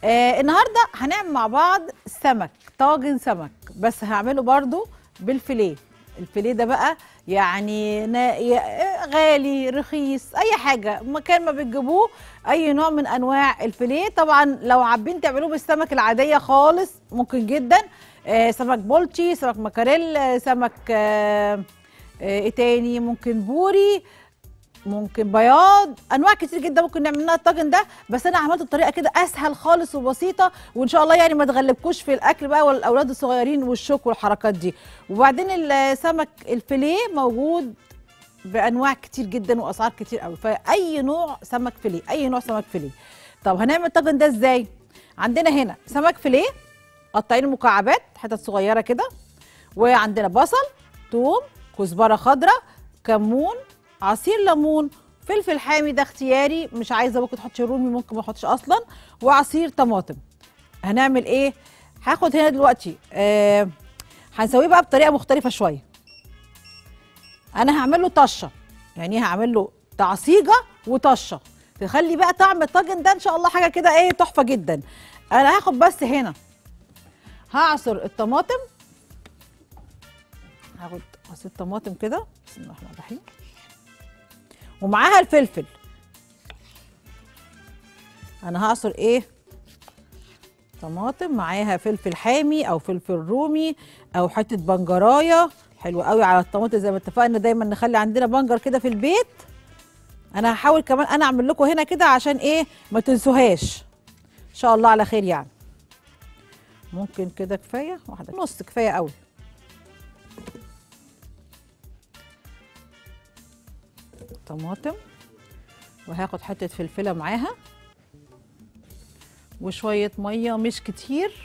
آه النهارده هنعمل مع بعض سمك طاجن سمك بس هعمله برضو بالفيليه الفيليه ده بقى يعني نا- ي- غالي رخيص اي حاجه مكان ما بتجيبوه اي نوع من انواع الفيليه طبعا لو حابين تعملوه بالسمك العاديه خالص ممكن جدا آه سمك بولتي سمك مكاريل آه، سمك آه آه، ايه تاني ممكن بوري ممكن بياض انواع كتير جدا ممكن نعمل منها الطاجن ده بس انا عملته بطريقه كده اسهل خالص وبسيطه وان شاء الله يعني ما تغلبكوش في الاكل بقى والاولاد الصغيرين والشوك والحركات دي وبعدين السمك الفيليه موجود بانواع كتير جدا واسعار كتير قوي فاي نوع سمك فيليه اي نوع سمك فيليه طب هنعمل الطاجن ده ازاي عندنا هنا سمك فيليه قطعين مكعبات حتت صغيره كده وعندنا بصل توم كزبره خضراء كمون عصير ليمون فلفل حامي ده اختياري مش عايزه ممكن تحطش رومي ممكن ما احطش اصلا وعصير طماطم هنعمل ايه هاخد هنا دلوقتي آه هنسويه بقى بطريقه مختلفه شويه انا هعمل له طشه يعني ايه هعمل له تعصيجه وطشه تخلي بقى طعم الطاجن ده ان شاء الله حاجه كده ايه تحفه جدا انا هاخد بس هنا هعصر الطماطم هاخد عصير طماطم كده بسم الله الرحمن الرحيم ومعاها الفلفل انا هعصر ايه طماطم معاها فلفل حامي او فلفل رومي او حته بنجرايه حلو قوي على الطماطم زي ما اتفقنا دايما نخلي عندنا بنجر كده في البيت انا هحاول كمان انا اعمل لكم هنا كده عشان ايه ما تنسوهاش ان شاء الله على خير يعني ممكن كده كفايه واحده نص كفايه قوي طماطم وهاخد حته فلفله معاها وشويه ميه مش كتير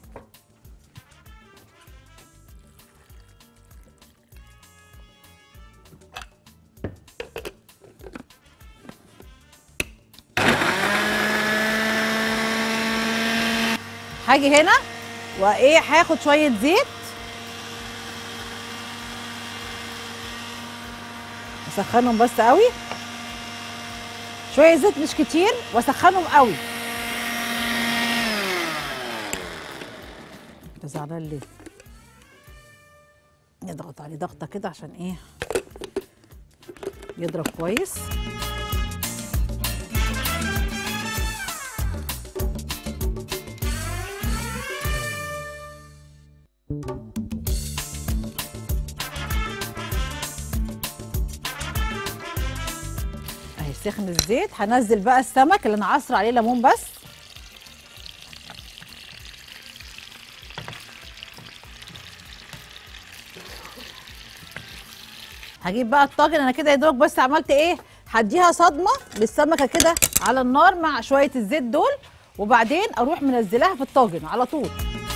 هاجي هنا وايه هاخد شويه زيت اسخنهم بس قوي شويه زيت مش كتير واسخنهم قوي انت زعلان ليه نضغط عليه ضغطه كده عشان ايه يضرب كويس اهي سخن الزيت هنزل بقى السمك اللي انا عصر عليه ليمون بس هجيب بقى الطاجن انا كده يا دوبك بس عملت ايه هديها صدمه للسمكه كده على النار مع شويه الزيت دول وبعدين اروح منزلاها في الطاجن على طول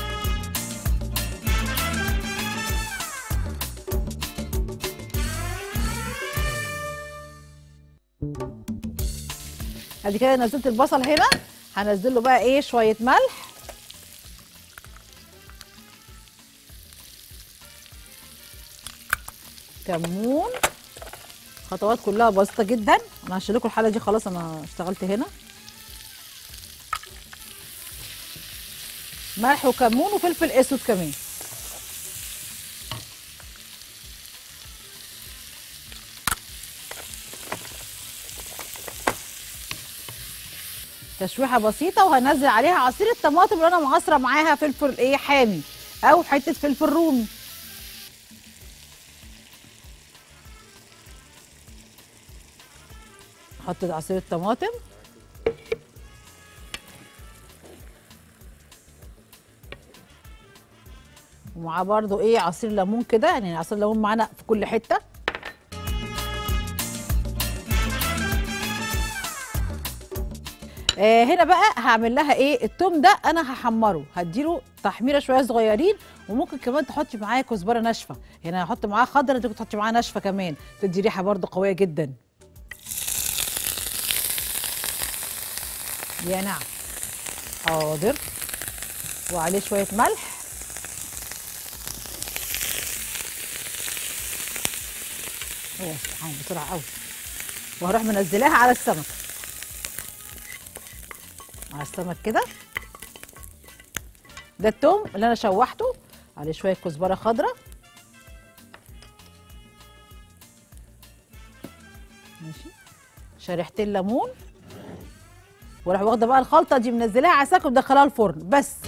ادي كده نزلت البصل هنا هنزل له بقى ايه شويه ملح كمون خطوات كلها بسيطه جدا انا هشيل لكم الحله دي خلاص انا اشتغلت هنا ملح وكمون وفلفل اسود كمان تشويحه بسيطه وهنزل عليها عصير الطماطم اللي انا معصره معاها فلفل ايه حامي او حته فلفل رومي حط عصير الطماطم ومعاه برضو ايه عصير ليمون كده يعني عصير ليمون معانا في كل حته آه هنا بقى هعمل لها ايه التوم ده انا هحمره هديله تحميره شويه صغيرين وممكن كمان تحطي معاه كزبره ناشفه هنا هحط معاه خضره انت تحطي معاه ناشفه كمان تدي ريحه برضو قويه جدا يا نعم حاضر وعليه شويه ملح هو سبحان بسرعه قوي وهروح منزلاها على السمك على السمك كده ده التوم اللي انا شوحته عليه شويه كزبره خضراء ماشي شريحتين ليمون وراح واخده بقى الخلطه دي منزلاها على ساكو مدخلاها الفرن بس